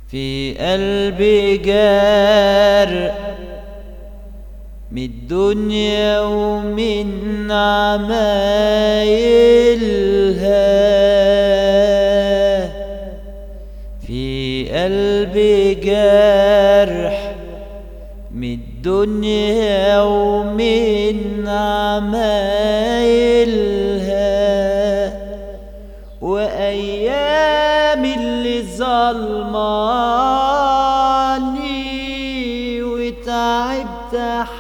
في قلبي جار من الدنيا ومن عمايلها في قلبي جرح من الدنيا ومن عمايلها وأيام اللي ظلماني وتعبت